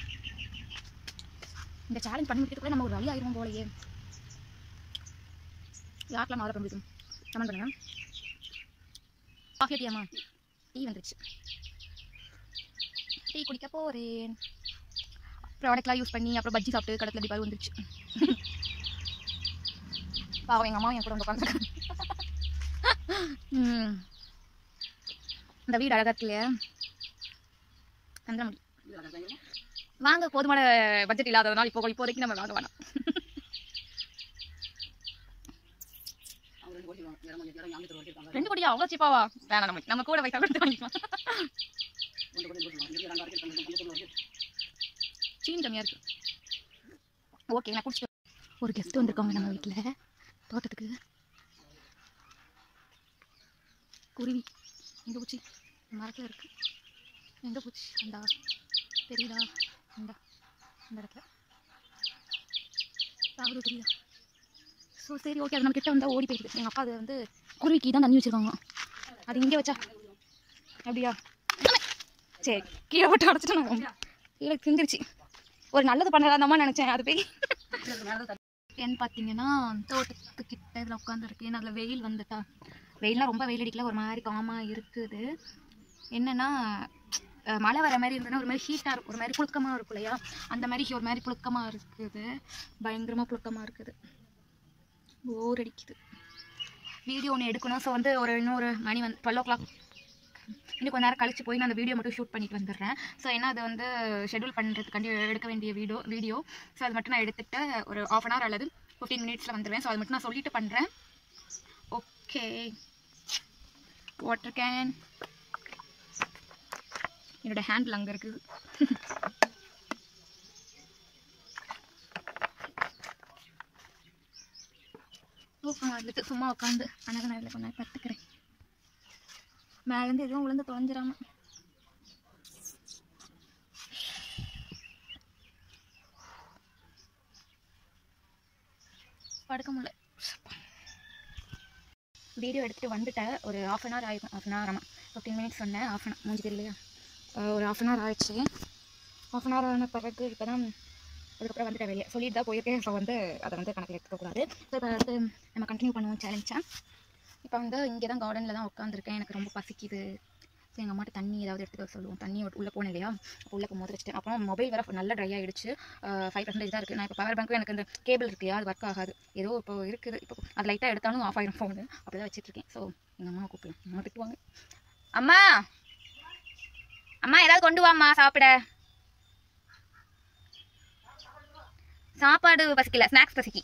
இந்த சேலஞ்ச் பண்ணி முடிக்கிறதுக்குள்ள நம்ம ஒரு வழி ஆயிரும் போலயே யாருக்கெல்லாம் மாதுளை பழம் பிடிக்கும் கமெண்ட் பண்ணுங்க காஃபி டீயாமா டீ வந்துருச்சு டீ குடிக்க போகிறேன் ப்ராடக்ட்லாம் யூஸ் பண்ணி அப்புறம் பஜ்ஜி சாப்பிட்டு கடத்தில் இப்படி பாரு வந்துருச்சு பாவம் எங்கள் அம்மா என் கூட வந்து உட்காந்துருக்காங்க ம். இந்த வீடு அழகா இருக்கு இல்லையா சந்திரமுடி வாங்க போதுமான பட்ஜெட் இல்லாததுனால இப்போ இப்போதைக்கு நம்ம வாங்க வேணாம் அவங்க ரெண்டு கோடி வாங்க இடம் இடம் யாமித்து வரைக்கும் ரெண்டு கோடியா அவ்வளோ சீப்பாவா வேணாம் நம்ம நம்ம கூட பைசா கொடுத்து வாங்கிக்கலாம் ரெண்டு கோடி போட்டு வாங்க இடம் வரைக்கும் இருக்காங்க வரைக்கும் சீன் கம்மியாக இருக்கு ஓகே நான் குடிச்சிட்டு ஒரு கெஸ்ட் வந்திருக்காங்க நம்ம வீட்டில் தோட்டத்துக்கு குருவி எங்கே போச்சு மரத்தில் இருக்கு எங்கே போச்சு அந்தா தெரியுதா அந்த அந்த இடத்துல ராகுல் தெரியுதா ஸோ சரி ஓகே அது நம்ம கிட்ட வந்தால் ஓடி போயிடுது எங்கள் அப்பா அது வந்து குருவிக்கு தான் தண்ணி வச்சுருக்காங்க அது இங்கே வச்சா அப்படியா சரி கீழே போட்டு அடைச்சிட்டு நான் கீழே திந்துருச்சு ஒரு நல்லது பண்ணுறதாந்தமா நினச்சேன் அது போய் ஏன்னு பார்த்தீங்கன்னா தோட்டத்துக்கு கிட்ட இதில் உட்காந்துருக்கு ஏன்னா அதில் வெயில் வந்துட்டா வெயில்லாம் ரொம்ப வெயில் அடிக்கல ஒரு மாதிரி காமாக இருக்குது என்னன்னா அஹ் மழை வர மாதிரி இருந்ததுன்னா ஒரு மாதிரி ஹீட்டாக இருக்கும் ஒரு மாதிரி புழுக்கமாக இருக்கும் இல்லையா அந்த மாதிரி ஒரு மாதிரி புழுக்கமாக இருக்குது பயங்கரமாக புழுக்கமாக இருக்குது போர் அடிக்குது வீடியோ ஒன்று எடுக்கணும் ஸோ வந்து ஒரு இன்னொரு மணி வந்து டுவெல் ஓ கிளாக் இன்னும் கொஞ்ச நேரம் கழிச்சு போய் நான் அந்த வீடியோ மட்டும் ஷூட் பண்ணிட்டு வந்துடுறேன் ஸோ ஏன்னா அது வந்து ஷெட்யூல் பண்ணுறதுக்காண்டி எடுக்க வேண்டிய வீடியோ வீடியோ ஸோ அது மட்டும் நான் எடுத்துட்டு ஒரு ஆஃப் அன் ஹவர் அல்லது ஃபிஃப்டீன் மினிட்ஸில் வந்துடுவேன் ஸோ அது மட்டும் நான் சொல்லிட்டு பண்ணுறேன் ஓகே வாட்டர் கேன் என்னோட ஹேண்டில் அங்கே இருக்குது வந்துட்டு சும்மா உட்காந்து அனக நேரில் கொஞ்ச நேரம் கற்றுக்கிறேன் மேலேருந்து எதுவும் விழுந்து தொலைஞ்சிராம படுக்க முடியல வீடியோ எடுத்துகிட்டு வந்துட்டேன் ஒரு ஆஃப் அன் ஹவர் ஆகிடும் ஆஃப் அன் ஹவர் ஆமாம் ஃபிஃப்டீன் மினிட்ஸ் சொன்னேன் ஆஃப் அன் மூஞ்சி தெரியலையா அஹ் ஒரு ஆஃப் அன் ஹவர் ஆயிடுச்சு ஆஃப் அன் ஹவர் ஆன பிறகு இப்போ தான் அதுக்கப்புறம் வந்துட்டேன் வெளியே சொல்லிட்டு தான் போயிருக்கேன் ஸோ வந்து அதை வந்து கணக்கில் எடுத்துக்கக்கூடாது ஸோ இப்போ வந்து நம்ம கண்டினியூ பண்ணுவோம் சேலஞ்சை இப்போ வந்து இங்கே தான் கார்டனில் தான் உட்காந்துருக்கேன் எனக்கு ரொம்ப பசிக்குது ஸோ எங்கள் அம்மாட்ட தண்ணி ஏதாவது எடுத்துக்க சொல்லுவோம் தண்ணி உள்ளே போனேன் இல்லையா அப்போ உள்ளே போகும்போது வச்சுட்டேன் அப்புறம் மொபைல் வேறு நல்லா ட்ரை ஆகிடுச்சு ஃபைவ் பர்சன்டேஜ் தான் இருக்குது நான் இப்போ பவர் பேங்க்கும் எனக்கு அந்த கேபிள் இருக்கு இல்லையா அது ஒர்க் ஆகாது ஏதோ இப்போ இருக்குது இப்போ அது லைட்டாக எடுத்தாலும் ஆஃப் ஆயிரும் ஃபோனு அப்படி தான் வச்சுட்ருக்கேன் ஸோ எங்கள் அம்மா கூப்பிடுவேன் அம்மா திட்டுவாங்க அம்மா அம்மா ஏதாவது கொண்டு வாம்மா சாப்பிட சாப்பாடு பசிக்கல ஸ்நாக்ஸ் பசிக்கி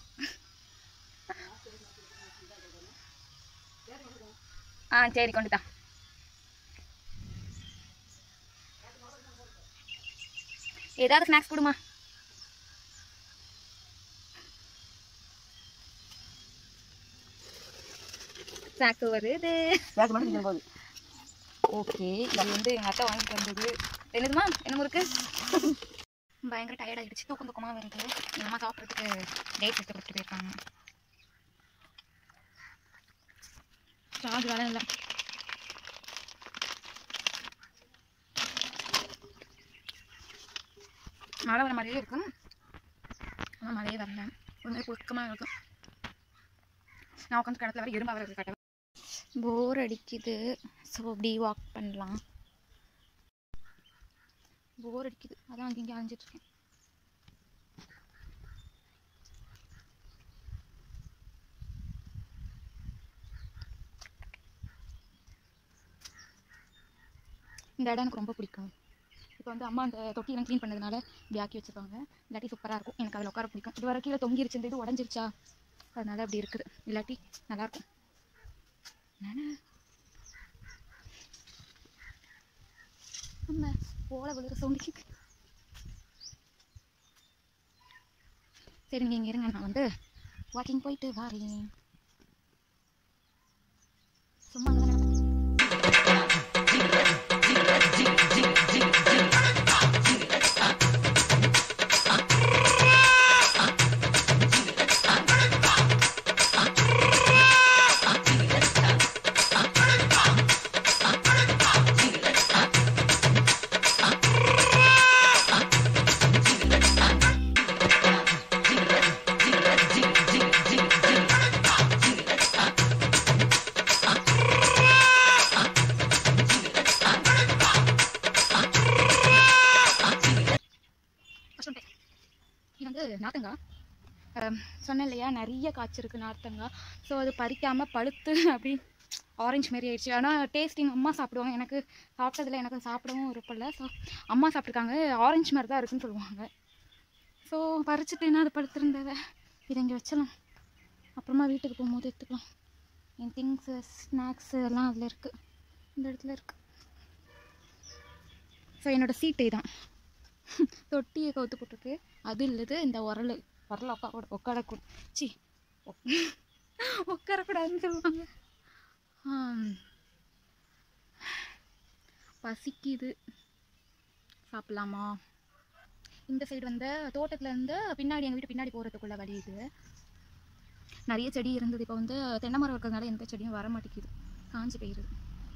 ஆ சரி கொண்டுதா ஏதாவது ஸ்நாக்ஸ் கொடுமா ஸ்நாக்ஸ் வருது பேச மட்டும் நிற்கும் போது ஓகே இது வந்து எங்கள் அத்தை வாங்கிட்டு வந்தது என்னதுமா என்ன முறுக்கு பயங்கர டயர்ட் ஆகிடுச்சு தூக்கம் தூக்கமாக வருது எங்கள் அம்மா சாப்பிட்றதுக்கு டேட் எடுத்து கொடுத்துட்டு போயிருக்காங்க சார்ஜ் வேலை இல்லை மழை வர மாதிரியே இருக்கும் ஆனால் மழையே வரல ஒரு மாதிரி புழுக்கமாக இருக்கும் நான் உட்காந்து கிடத்துல வர எறும்பா வர கட்ட போர் அடிக்குது ஸோ அப்படி வாக் பண்ணலாம் போர் அடிக்குது அதான் அங்கே இங்கே அலைஞ்சிட்ருக்கேன் இந்த இடம் எனக்கு ரொம்ப பிடிக்கும் இப்போ வந்து அம்மா அந்த தொட்டியெல்லாம் க்ளீன் பண்ணதுனால இப்படி ஆக்கி வச்சிருக்காங்க இல்லாட்டி சூப்பராக இருக்கும் எனக்கு அதில் உட்கார பிடிக்கும் இது வர கீழே தொங்கிருச்சு இந்த இது உடஞ்சிருச்சா அதனால அப்படி இருக்குது இல்லாட்டி நல்லாயிருக்கும் நானே நம்ம போல விழுற சவுண்டு கேட்கு சரிங்க இங்கே இருங்க நான் வந்து வாக்கிங் போயிட்டு வரேன் சும்மா அங்கே நடப்பேன் கஷ்டப்பட்டேன் இது வந்து நாத்தங்காய் அஹ் சொன்னேன் இல்லையா நிறைய காய்ச்சிருக்கு நார்த்தங்காய் ஸோ அது பறிக்காமல் பழுத்து அப்படி ஆரஞ்சு மாரி ஆயிடுச்சு ஆனால் டேஸ்டிங் அம்மா சாப்பிடுவாங்க எனக்கு சாப்பிட்டதில் எனக்கு சாப்பிடவும் விருப்பம் ஸோ அம்மா சாப்பிட்ருக்காங்க ஆரஞ்சு மாதிரி தான் இருக்குன்னு சொல்லுவாங்க ஸோ பறிச்சுட்டு அது படுத்திருந்ததை இதை இங்கே வச்சலாம் அப்புறமா வீட்டுக்கு போகும்போது எடுத்துக்கலாம் என் திங்ஸு ஸ்நாக்ஸு எல்லாம் அதில் இருக்குது இந்த இடத்துல இருக்குது ஸோ என்னோடய சீட்டை தான் தொட்டியை கவுத்து போட்டிருக்கு அது இல்லது இந்த உரல் உரல் உட்கார உட்காரக்கூட சி உட்காரக்கூடாதுன்னு சொல்லுவாங்க ஆம். பசிக்குது சாப்பிட்லாமா இந்த சைடு வந்து தோட்டத்துல இருந்து பின்னாடி எங்கள் வீட்டு பின்னாடி போகிறதுக்குள்ள வழி இது நிறைய செடி இருந்தது இப்போ வந்து தென்னை மரம் இருக்கிறதுனால எந்த செடியும் வர மாட்டேங்குது காஞ்சி போயிருது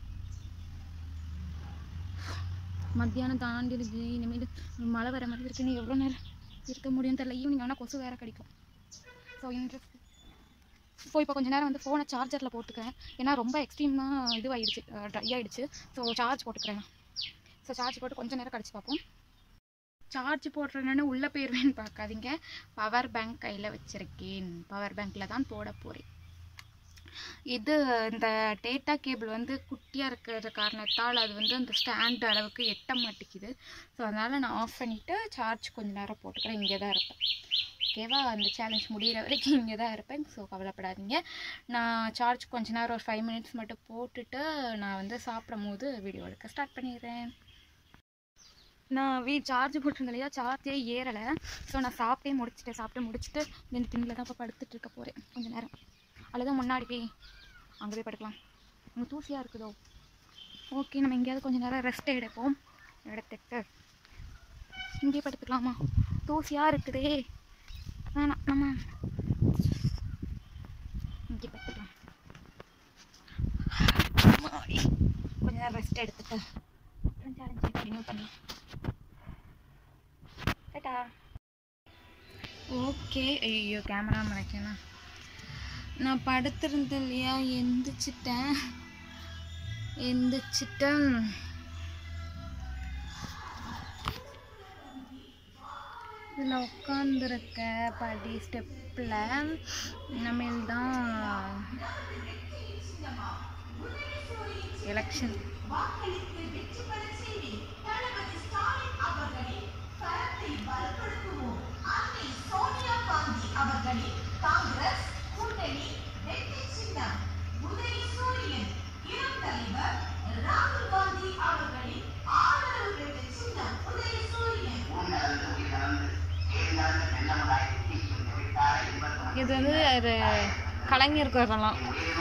மத்தியானம் தாண்டிடுது இனிமேல் மழை வர மாதிரி இருக்கு நீ எவ்வளோ நேரம் இருக்க முடியும் தெரியல ஈவினிங் ஆனால் கொசு வேற கடிக்கும் ஸோ இன்ட்ரெஸ்ட் ஸோ இப்போ கொஞ்ச நேரம் வந்து ஃபோனை சார்ஜரில் போட்டுக்கிறேன் ஏன்னா ரொம்ப எக்ஸ்ட்ரீமாக இதுவாகிடுச்சு ட்ரை ஆகிடுச்சு ஸோ சார்ஜ் போட்டுக்கிறேன் ஸோ சார்ஜ் போட்டு கொஞ்ச நேரம் கழிச்சு பார்ப்போம் சார்ஜ் போடுறேன்னு உள்ளே போயிடுவேன்னு பார்க்காதீங்க பவர் பேங்க் கையில் வச்சுருக்கேன் பவர் பேங்க்கில் தான் போட போகிறேன் இது இந்த டேட்டா கேபிள் வந்து குட்டியாக இருக்கிற காரணத்தால் அது வந்து அந்த ஸ்டாண்ட் அளவுக்கு எட்ட மாட்டேங்குது ஸோ அதனால் நான் ஆஃப் பண்ணிவிட்டு சார்ஜ் கொஞ்ச நேரம் போட்டுக்கிறேன் இங்கே தான் இருப்பேன் ஓகேவா அந்த சேலஞ்ச் முடிகிற வரைக்கும் இங்கே தான் இருப்பேன் ஸோ கவலைப்படாதீங்க நான் சார்ஜ் கொஞ்ச நேரம் ஒரு ஃபைவ் மினிட்ஸ் மட்டும் போட்டுட்டு நான் வந்து சாப்பிடும் போது வீடியோ எடுக்க ஸ்டார்ட் பண்ணிடுறேன் நான் வீ சார்ஜ் போட்டிருந்தேன் இல்லையா சார்ஜே ஏறலை ஸோ நான் சாப்பிட்டே முடிச்சிட்டேன் சாப்பிட்டு முடிச்சுட்டு இந்த திண்டில் தான் இப்போ படுத்துட்டு இருக்க போகிறேன் கொஞ்ச நேரம் அல்லது முன்னாடி போய் அங்கே போய் படுக்கலாம் அங்கே தூசியாக இருக்குதோ ஓகே நம்ம எங்கேயாவது கொஞ்ச நேரம் ரெஸ்ட் எடுப்போம் எடுத்துட்டு இங்கே படுத்துக்கலாமா தூசியாக இருக்குதே வேணாம் நம்ம இங்கே படுத்துக்கலாம் அம்மாடி. கொஞ்ச நேரம் ரெஸ்ட் எடுத்துட்டு அப்புறம் சேலஞ்ச் கண்டினியூ பண்ணலாம் டாடா ஓகே ஐயோ கேமரா மறைக்கணும் நான் படுத்திருந்தேன் இல்லையா எந்திரிச்சிட்டேன் எந்திரிச்சிட்டேன் இதில் உட்காந்துருக்க படி ஸ்டெப்பில் இனிமேல் தான் எலெக்ஷன் இது வந்து ஒரு கலைஞர் குரலாம்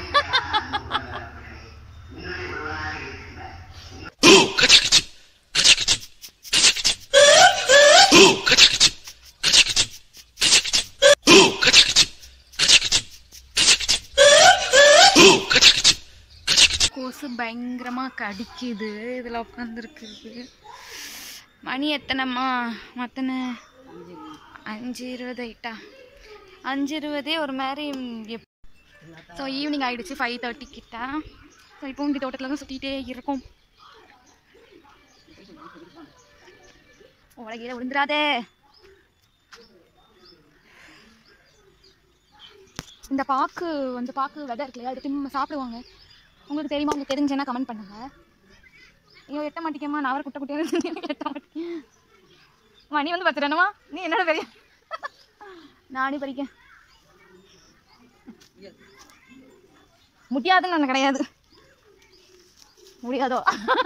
கொசு பயங்கரமாக கடிக்குது இதில் உட்காந்துருக்குது மணி எத்தனைம்மா மத்தனை அஞ்சு இருபது ஆயிட்டா அஞ்சு இருபதே ஒரு மாதிரி ஸோ ஈவினிங் ஆயிடுச்சு ஃபைவ் தேர்ட்டி கிட்ட ஸோ இப்போ இங்கே தோட்டத்தில் தான் சுற்றிட்டே இருக்கோம் உலகையில விழுந்துடாதே இந்த பாக்கு வந்து பாக்கு விதை இருக்கு இல்லையா அது தின்னு சாப்பிடுவாங்க உங்களுக்கு தெரியுமா உங்களுக்கு தெரிஞ்சேன்னா கமெண்ட் பண்ணுங்க ஐயோ எட்ட மாட்டேங்கம்மா நான் அவர் குட்டை குட்டியாக இருக்கு எட்ட மாட்டேங்க மணி வந்து பத்து ரனமா நீ என்னோட பெரிய நானே பறிக்க முடியாதுன்னு நான் கிடையாது முடியாதோ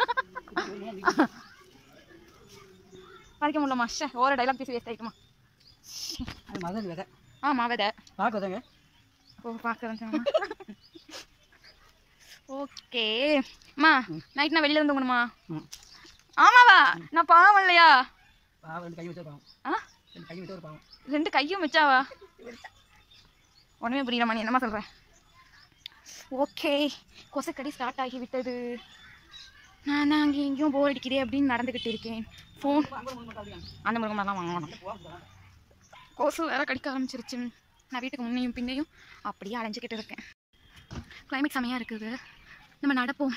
பறிக்க முடியலம்மா ஷே ஓர டைலாக் பேசி வேஸ்ட் ஆகிட்டுமா அது மதம் விதை ஆமாம் விதை பார்க்க விதைங்க ஓ பார்க்குறேன் ஓகே அம்மா நைட் நான் வெளியில் வந்து தூங்கணுமா ம் ஆமாவா நான் பாவம் இல்லையா பாவம் ரெண்டு கை வச்சு ஒரு பாவம் ஆ ரெண்டு கை வச்சு ஒரு பாவம் ரெண்டு கையும் வச்சாவா ஒன்றுமே புரியலம்மா நீ என்னம்மா சொல்கிறேன் ஓகே கொசக்கடி ஸ்டார்ட் ஆகி விட்டது நான் அங்கே எங்கேயும் போர் அடிக்குதே அப்படின்னு நடந்துக்கிட்டு இருக்கேன் ஃபோன் அந்த முருகமெல்லாம் வாங்கணும் கொசு வேற கடிக்க ஆரம்பிச்சிருச்சு நான் வீட்டுக்கு முன்னையும் பின்னையும் அப்படியே அலைஞ்சிக்கிட்டு இருக்கேன் கிளைமேட் செமையாக இருக்குது நம்ம நடப்போம்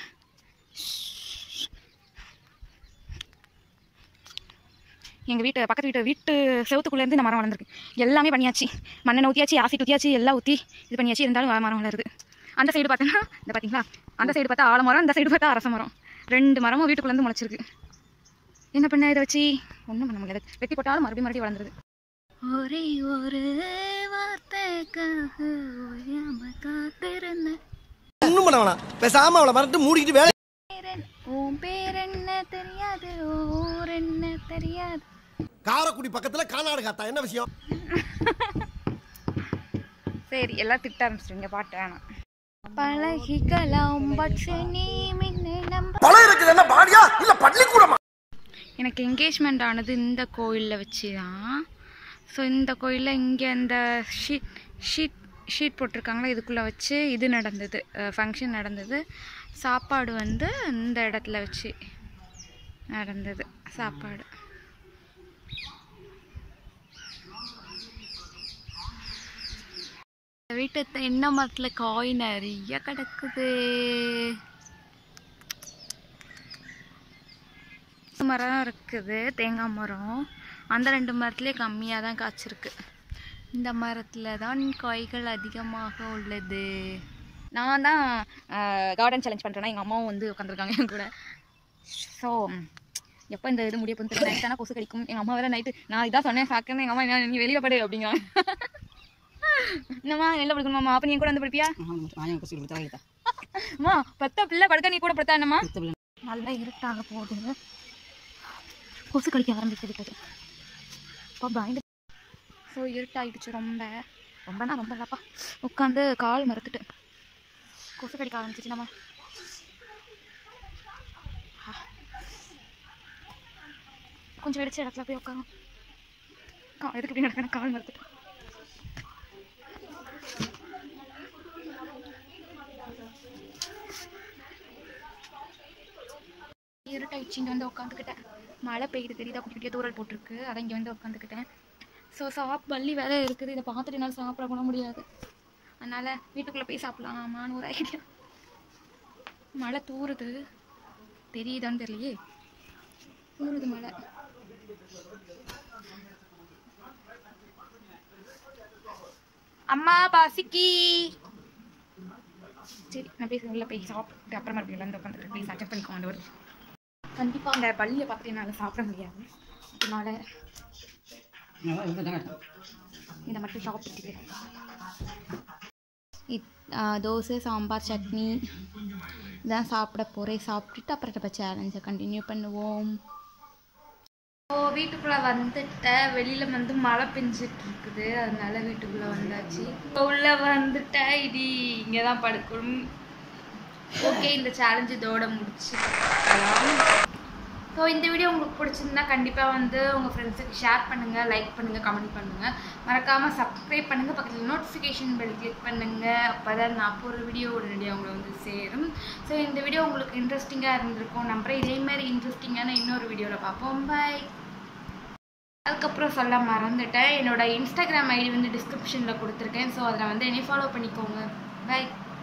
எங்கள் வீட்டு பக்கத்து வீட்டு வீட்டு செவத்துக்குள்ளேருந்து இந்த மரம் வளர்ந்துருக்கு எல்லாமே பண்ணியாச்சு மண்ணெண்ணெய் ஊற்றியாச்சு ஆசிட் ஊற்றியாச்சு எல்லாம் ஊற்றி இது பண்ணியாச்சு இருந்தாலும் வ- மரம் வளருது அந்த சைடு பார்த்தோன்னா இந்த பார்த்தீங்களா அந்த சைடு பார்த்தா ஆலமரம் இந்த சைடு பார்த்தா அரச மரம் ரெண்டு மரமும் வீட்டுக்குள்ளேருந்து முளைச்சிருக்கு என்ன பண்ண இதை வச்சு ஒன்றும் பண்ண முடியாது வெட்டி போட்டாலும் மறுபடியும் மறுபடியும் வளர்ந்துருது ஒரே ஒரு வார்த்தைக்காக ஓயாம காத்திருந்தேன் ஒண்ணும் பண்ண வேணாம் பேசாம அவளை மறந்து மூடிக்கிட்டு வேலை பேரன் உன் பேர் என்ன தெரியாது ஊர் என்ன தெரியாது காரக்குடி பக்கத்துல கானாடு காத்தா என்ன விஷயம் சரி எல்லாம் திட்ட ஆரம்பிச்சிருங்க பாட்டு வேணாம் பழகிக்கலாம் பட்ச நீ முன்ன நம்ப பழம் இருக்குது என்ன பாடியா இல்ல பள்ளிக்கூடமா எனக்கு என்கேஜ்மெண்ட் ஆனது இந்த கோயிலில் வச்சு தான் ஸோ இந்த கோயிலில் இங்கே இந்த ஷீட் ஷீட் ஷீட் போட்டிருக்காங்களா இதுக்குள்ளே வச்சு இது நடந்தது ஃபங்க்ஷன் நடந்தது சாப்பாடு வந்து இந்த இடத்துல வச்சு நடந்தது சாப்பாடு வீட்டு தென்னை மரத்தில் காய் நிறைய கிடக்குது மரம் இருக்குது தேங்காய் மரம் அந்த ரெண்டு மரத்துலேயே கம்மியாக தான் காய்ச்சிருக்கு இந்த மரத்தில் தான் காய்கள் அதிகமாக உள்ளது நான் தான் கார்டன் சேலஞ்ச் பண்ணுறேன்னா எங்கள் அம்மாவும் வந்து உட்காந்துருக்காங்க என் கூட ஸோ எப்போ இந்த இது முடிய போகுது தெரியல நைட் ஆனால் கொசு கடிக்கும் எங்கள் அம்மா வேறு நைட்டு நான் இதான் சொன்னேன் சாக்குன்னு எங்கள் அம்மா என்ன நீ வெளியே படு அப்படிங்கிறாங்க என்னம்மா வெளில படுக்கணுமாம்மா அப்போ நீ என் கூட வந்து படுப்பியா நான் என் கொசு தலையிட்டா அம்மா பத்த பிள்ளை படுக்க நீ கூட படுத்தா என்னம்மா சுத்த பிள்ளை. நல்லா இருட்டாக போகுது கொசு கடிக்க ஆரம்பிச்சது போது அப்பா பயந்து ஸோ இருட்டாயிடுச்சு ரொம்ப ரொம்பனா ரொம்ப இல்லைப்பா உட்காந்து கால் மறுத்துட்டு கொசு கடிக்க ஆரம்பிச்சிச்சு நம்ம ஆ. கொஞ்சம் வெடிச்ச இடத்துல போய் உட்காரும் கா எதுக்கு இப்படி நடக்கணும் கால் மறுத்துட்டு இருட்டாயிடுச்சு இங்கே வந்து உட்காந்துக்கிட்டேன் மழை பெய்யுது தெரியுதா குட்டி குட்டியாக தூரல் போட்டிருக்கு அதான் இங்கே வந்து உட்காந்துக்கிட்டேன் ஸோ சாப் பள்ளி வேற இருக்குது இதை பார்த்துட்டு என்னால் சாப்பிட கூட முடியாது அதனால் வீட்டுக்குள்ளே போய் சாப்பிடலாமான்னு ஒரு ஐடியா மழை தூறுது தெரியுதான்னு தெரியலையே தூறுது மழை அம்மா பாசிக்கி சரி நான் பேச உள்ள போய் சாப்பிட்டு அப்புறமா மறுபடியும் வந்து உட்காந்துட்டு ப்ளீஸ் அட்ஜஸ்ட் பண்ணிக்கோங்க ஒரு கண்டிப்பாக அந்த பள்ளியை பார்த்து என்னால் சாப்பிட முடியாது அதனால இதை மட்டும் சாப்பிட்டுட்டு இத் ஆ, தோசை சாம்பார் சட்னி இதான் சாப்பிட போகிறேன் சாப்பிட்டுட்டு அப்புறம் நம்ம சேலஞ்சை கண்டினியூ பண்ணுவோம் ஓ வீட்டுக்குள்ளே வந்துட்டேன் வெளியில் வந்து மழை பெஞ்சிட்டு இருக்குது அதனால வீட்டுக்குள்ளே வந்தாச்சு இப்போ உள்ளே வந்துட்டேன் இது இங்கே தான் படுக்கணும் ஓகே இந்த சேலஞ்ச் இதோட முடிச்சுக்கலாம் ஸோ இந்த வீடியோ உங்களுக்கு பிடிச்சிருந்தா கண்டிப்பாக வந்து உங்கள் ஃப்ரெண்ட்ஸுக்கு ஷேர் பண்ணுங்கள் லைக் பண்ணுங்கள் கமெண்ட் பண்ணுங்கள் மறக்காமல் சப்ஸ்கிரைப் பண்ணுங்கள் பக்கத்தில் நோட்டிஃபிகேஷன் பெல் கிளிக் பண்ணுங்கள் அப்போ தான் நான் போகிற வீடியோ உடனடியாக உங்களை வந்து சேரும் ஸோ இந்த வீடியோ உங்களுக்கு இன்ட்ரெஸ்டிங்காக இருந்திருக்கும் நம்புறேன் இதே மாதிரி இன்ட்ரெஸ்டிங்கான இன்னொரு வீடியோவில் பார்ப்போம் பாய் அதுக்கப்புறம் சொல்ல மறந்துட்டேன் என்னோட இன்ஸ்டாகிராம் ஐடி வந்து டிஸ்கிரிப்ஷனில் கொடுத்துருக்கேன் ஸோ அதில் வந்து என்னை ஃபாலோ பண்ணிக்கோங்க பை